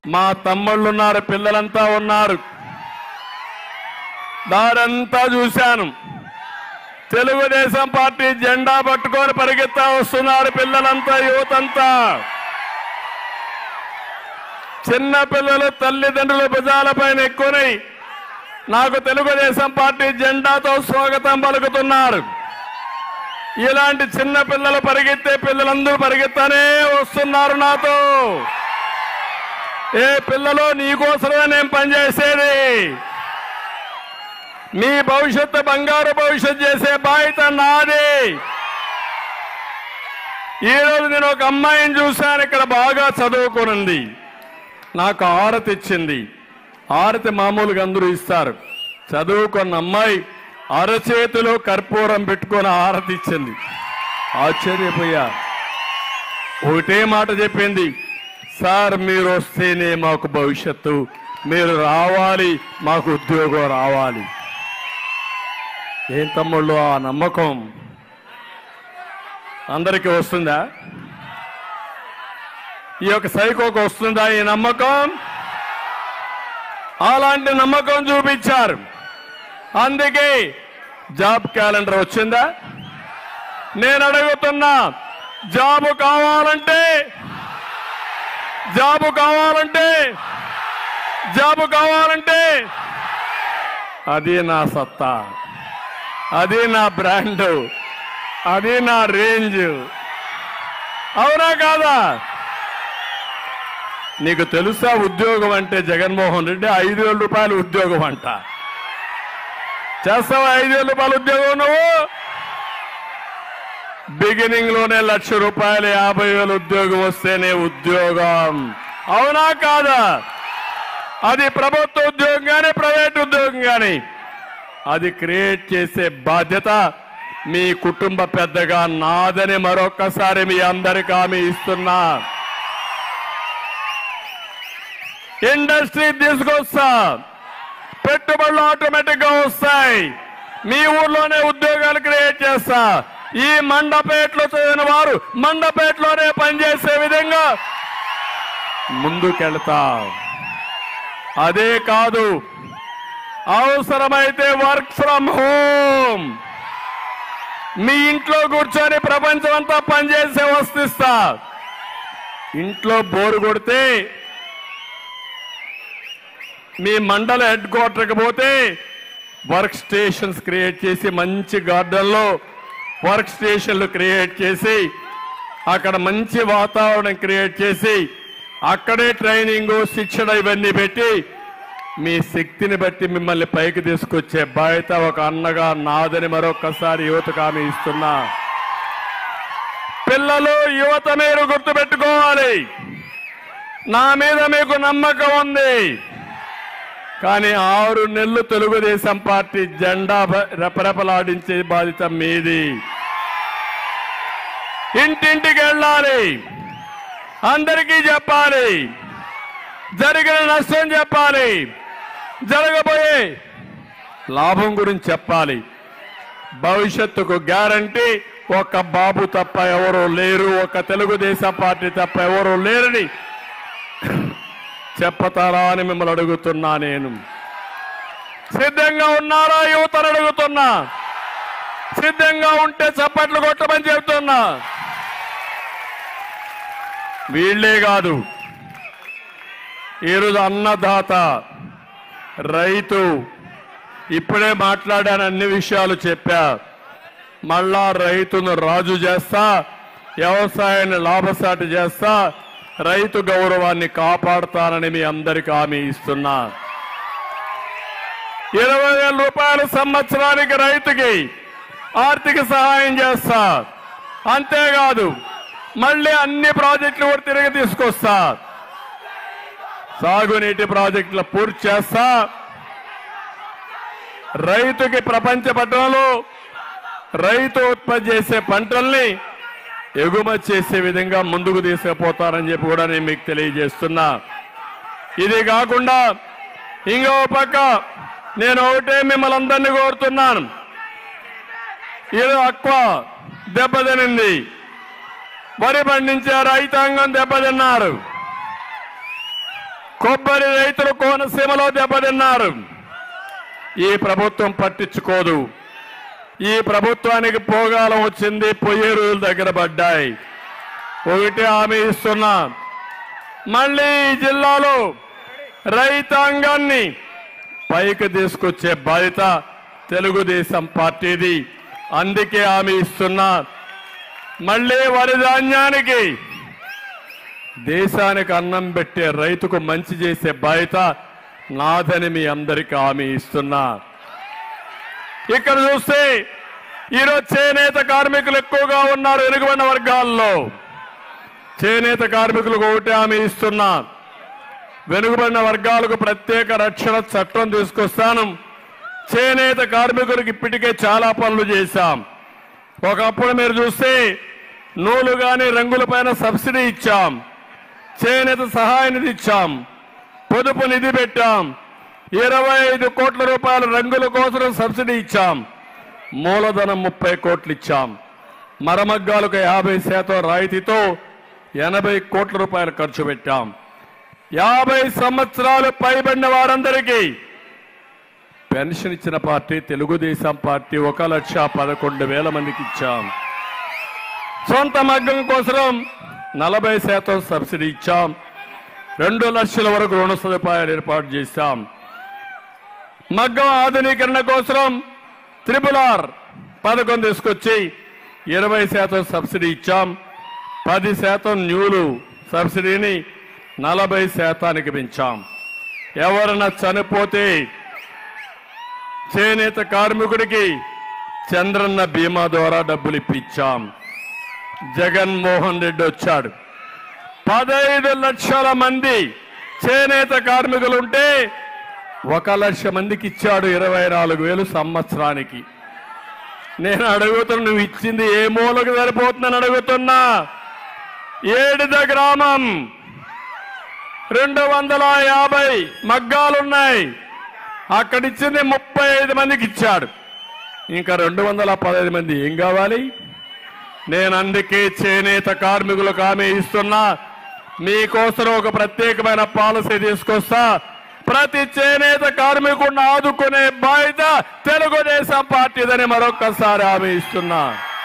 మా తమ్ముళ్ళు ఉన్నారు పిల్లలంతా ఉన్నారు దారంతా చూశాను తెలుగుదేశం పార్టీ జెండా పట్టుకొని పరిగెత్తా వస్తున్నారు పిల్లలంతా యువతంతా చిన్న పిల్లలు తల్లిదండ్రుల భుజాలపైన ఎక్కుని నాకు తెలుగుదేశం పార్టీ జెండాతో స్వాగతం పలుకుతున్నారు ఇలాంటి చిన్న పిల్లలు పరిగెత్తే పిల్లలందరూ పరిగెత్తానే వస్తున్నారు నాతో ఏ పిల్లలు నీకోసమే నేను పనిచేసేది మీ భవిష్యత్తు బంగారు భవిష్యత్తు చేసే బాధ్యత నాది ఈ రోజు నేను ఒక అమ్మాయిని చూశాను ఇక్కడ బాగా చదువుకునుంది నాకు ఆరతి ఇచ్చింది ఆరతి మామూలుగా అందరూ ఇస్తారు చదువుకున్న అమ్మాయి అరచేతిలో కర్పూరం పెట్టుకొని ఆరతి ఇచ్చింది ఆశ్చర్యపోయా ఒకటే మాట చెప్పింది సార్ మీరు వస్తేనే మాకు భవిష్యత్తు మీరు రావాలి మాకు ఉద్యోగం రావాలి ఏం తమ్ముళ్ళు ఆ నమ్మకం అందరికీ వస్తుందా ఈ యొక్క సైకోకు వస్తుందా ఈ నమ్మకం అలాంటి నమ్మకం చూపించారు అందుకే జాబ్ క్యాలెండర్ వచ్చిందా నేను అడుగుతున్నా జాబు కావాలంటే జాబు కావాలంటే జాబు కావాలంటే అది నా సత్తా అది నా బ్రాండ్ అది నా రేంజ్ అవునా కాదా నీకు తెలుసా ఉద్యోగం అంటే జగన్మోహన్ రెడ్డి ఐదు వేల రూపాయలు ఉద్యోగం అంట చేస్తావా ఐదు వేల రూపాయల ఉద్యోగం నువ్వు బిగినింగ్ లోనే లక్ష రూపాయలు యాభై వేల ఉద్యోగం వస్తేనే ఉద్యోగం అవునా కాదా అది ప్రభుత్వ ఉద్యోగం కానీ ప్రైవేట్ ఉద్యోగం కానీ అది క్రియేట్ చేసే బాధ్యత మీ కుటుంబ పెద్దగా నాదని మరొక్కసారి మీ అందరికి హామీ ఇస్తున్నా ఇండస్ట్రీ తీసుకొస్తా పెట్టుబడులు ఆటోమేటిక్ గా వస్తాయి మీ ఊర్లోనే ఉద్యోగాలు క్రియేట్ చేస్తా ఈ మండపేటలో చదివిన వారు మండపేటలోనే పనిచేసే విధంగా ముందుకెళ్తా అదే కాదు అవసరమైతే వర్క్ ఫ్రమ్ హోమ్ మీ ఇంట్లో కూర్చొని ప్రపంచం అంతా పనిచేసే వస్తుస్తా ఇంట్లో బోరు కొడితే మీ మండల హెడ్ క్వార్టర్కి పోతే వర్క్ స్టేషన్స్ క్రియేట్ చేసి మంచి గార్డెన్లో వర్క్ స్టేషన్లు క్రియేట్ చేసి అక్కడ మంచి వాతావరణం క్రియేట్ చేసి అక్కడే ట్రైనింగ్ శిక్షణ ఇవన్నీ పెట్టి మీ శక్తిని బట్టి మిమ్మల్ని పైకి తీసుకొచ్చే బాధ్యత ఒక అన్నగా నాదని మరొక్కసారి యువతకు హామీ ఇస్తున్నా పిల్లలు యువత మీరు గుర్తుపెట్టుకోవాలి నా మీద మీకు నమ్మకం ఉంది కానీ ఆరు నెలలు తెలుగుదేశం పార్టీ జెండా బ- రెపరెపలాడించే బాధ్యత మీది ఇంటింటికి వెళ్ళాలి అందరికీ చెప్పాలి జరిగిన నష్టం చెప్పాలి జరగబోయే లాభం గురించి చెప్పాలి భవిష్యత్తుకు గ్యారంటీ ఒక బాబు తప్ప ఎవరూ లేరు ఒక తెలుగుదేశం పార్టీ తప్ప ఎవరూ లేరని చెప్పతారా అని మిమ్మల్ని అడుగుతున్నా నేను సిద్ధంగా ఉన్నారా యువతను అడుగుతున్నా సిద్ధంగా ఉంటే చప్పట్లు కొట్టమని చెబుతున్నా వీళ్ళే కాదు ఈరోజు అన్నదాత రైతు ఇప్పుడే మాట్లాడాను అన్ని విషయాలు చెప్పా మళ్ళా రైతును రాజు చేస్తా వ్యవసాయాన్ని లాభసాటి చేస్తా రైతు గౌరవాన్ని కాపాడుతానని మీ అందరికి హామీ ఇస్తున్నా ఇరవై వేల రూపాయల సంవత్సరానికి రైతుకి ఆర్థిక సహాయం చేస్తా అంతేకాదు మళ్ళీ అన్ని ప్రాజెక్టులు కూడా తిరిగి తీసుకొస్తా సాగునీటి ప్రాజెక్టులు పూర్తి చేస్తా రైతుకి ప్రపంచ పట్టణంలో రైతు ఉత్పత్తి చేసే పంటల్ని ఎగుమతి చేసే విధంగా ముందుకు తీసుకుపోతారని చెప్పి కూడా నేను మీకు తెలియజేస్తున్నా ఇది కాకుండా ఇంకో పక్క నేను ఒకటే మిమ్మల్ని అందరినీ కోరుతున్నాను ఇది అక్వ దెబ్బతినింది వరి పండించే రైతాంగం దెబ్బతిన్నారు కొబ్బరి రైతులు కోనసీమలో దెబ్బతిన్నారు ఈ ప్రభుత్వం పట్టించుకోదు ఈ ప్రభుత్వానికి పోగాలం వచ్చింది పొయ్యే రోజులు దగ్గర పడ్డాయి ఒకటి హామీ ఇస్తున్నా మళ్ళీ ఈ జిల్లాలో రైతాంగాన్ని పైకి తీసుకొచ్చే బాధ్యత తెలుగుదేశం పార్టీది అందుకే హామీ ఇస్తున్నా మళ్ళీ వరి ధాన్యానికి దేశానికి అన్నం పెట్టే రైతుకు మంచి చేసే బాధ్యత నాదని మీ అందరికీ హామీ ఇస్తున్నా ఇక్కడ చూస్తే ఈరోజు చేనేత కార్మికులు ఎక్కువగా ఉన్నారు వెనుకబడిన వర్గాల్లో చేనేత కార్మికులకు ఒకటి హామీ ఇస్తున్నా వెనుకబడిన వర్గాలకు ప్రత్యేక రక్షణ చట్టం తీసుకొస్తాను చేనేత కార్మికులకు ఇప్పటికే చాలా పనులు చేశాం ఒకప్పుడు మీరు చూస్తే నూలు గాని రంగులపైన సబ్సిడీ ఇచ్చాం చేనేత సహాయ నిధి ఇచ్చాం పొదుపు నిధి పెట్టాం ఇరవై ఐదు కోట్ల రూపాయల రంగుల కోసం సబ్సిడీ ఇచ్చాం మూలధనం ముప్పై కోట్లు ఇచ్చాం మరమగ్గాలకు యాభై శాతం రాయితీతో ఎనభై కోట్ల రూపాయలు ఖర్చు పెట్టాం యాభై సంవత్సరాలు పైబడిన వారందరికీ పెన్షన్ ఇచ్చిన పార్టీ తెలుగుదేశం పార్టీ ఒక లక్ష పదకొండు వేల మందికి ఇచ్చాం సొంత మగ్గం కోసం నలభై శాతం సబ్సిడీ ఇచ్చాం రెండు లక్షల వరకు రుణ సదుపాయాలు ఏర్పాటు చేశాం మగ్గం ఆధునీకరణ కోసం త్రిపుల్ ఆర్ పథకం తీసుకొచ్చి ఇరవై శాతం సబ్సిడీ ఇచ్చాం పది శాతం న్యూలు సబ్సిడీని నలభై శాతానికి పెంచాం ఎవరన్నా చనిపోతే చేనేత కార్మికుడికి చంద్రన్న బీమా ద్వారా డబ్బులు ఇప్పించాం జగన్మోహన్ రెడ్డి వచ్చాడు పదహైదు లక్షల మంది చేనేత కార్మికులు ఉంటే ఒక లక్ష మందికి ఇచ్చాడు ఇరవై నాలుగు వేలు సంవత్సరానికి నేను అడుగుతున్నా నువ్వు ఇచ్చింది ఏ మూలకు సరిపోతుందని అడుగుతున్నా ఏడిద గ్రామం రెండు వందల యాభై మగ్గాలున్నాయి అక్కడిచ్చింది ముప్పై ఐదు మందికి ఇచ్చాడు ఇంకా రెండు వందల పదహైదు మంది ఏం కావాలి నేను అందుకే చేనేత కార్మికులకు హామీ ఇస్తున్నా మీకోసం ఒక ప్రత్యేకమైన పాలసీ తీసుకొస్తా ప్రతి చేనేత కార్మికుడిని ఆదుకునే బాధ్యత తెలుగుదేశం పార్టీదని మరొక్కసారి హామీ ఇస్తున్నా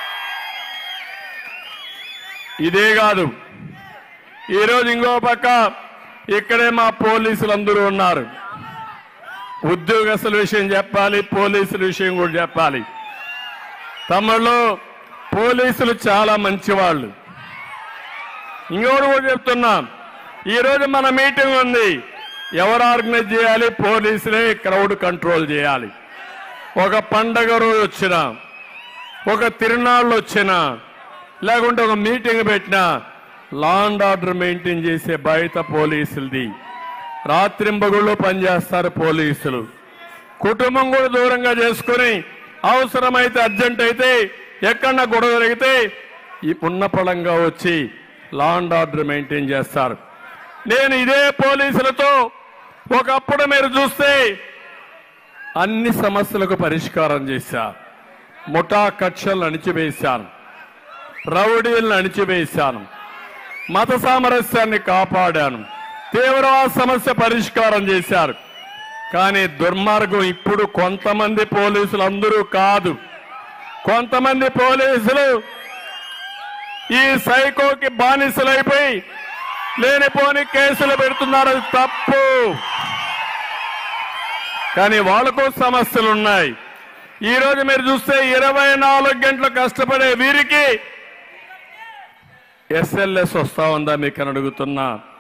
ఇదే కాదు ఈరోజు ఇంకో పక్క ఇక్కడే మా పోలీసులు అందరూ ఉన్నారు ఉద్యోగస్తుల విషయం చెప్పాలి పోలీసుల విషయం కూడా చెప్పాలి తమ్ముళ్ళు పోలీసులు చాలా మంచివాళ్ళు ఇంకోటి కూడా చెప్తున్నా ఈరోజు మన మీటింగ్ ఉంది ఎవరు ఆర్గనైజ్ చేయాలి పోలీసులే క్రౌడ్ కంట్రోల్ చేయాలి ఒక పండగ రోజు వచ్చినా ఒక తిరునాళ్ళు వచ్చినా లేకుంటే ఒక మీటింగ్ పెట్టినా లా అండ్ ఆర్డర్ మెయింటైన్ చేసే బయట పోలీసులది రాత్రింబగుళ్ళు పనిచేస్తారు పోలీసులు కుటుంబం కూడా దూరంగా చేసుకుని అవసరమైతే అర్జెంట్ అయితే ఎక్కడన్నా గొడవ జరిగితే ఈ పున్నపళంగా వచ్చి లా అండ్ ఆర్డర్ మెయింటైన్ చేస్తారు నేను ఇదే పోలీసులతో ఒకప్పుడు మీరు చూస్తే అన్ని సమస్యలకు పరిష్కారం చేశా ముఠా కక్షలను అణిచివేశాను రౌడీలను అణిచివేశాను మత సామరస్యాన్ని కాపాడాను తీవ్రవాద సమస్య పరిష్కారం చేశారు కానీ దుర్మార్గం ఇప్పుడు కొంతమంది పోలీసులు అందరూ కాదు కొంతమంది పోలీసులు ఈ సైకోకి బానిసలైపోయి లేనిపోని కేసులు పెడుతున్నారు అది తప్పు కానీ వాళ్ళకు సమస్యలు ఉన్నాయి ఈ రోజు మీరు చూస్తే ఇరవై నాలుగు గంటలు కష్టపడే వీరికి ఎస్ఎల్ఎస్ వస్తా ఉందా మీకు అని అడుగుతున్నా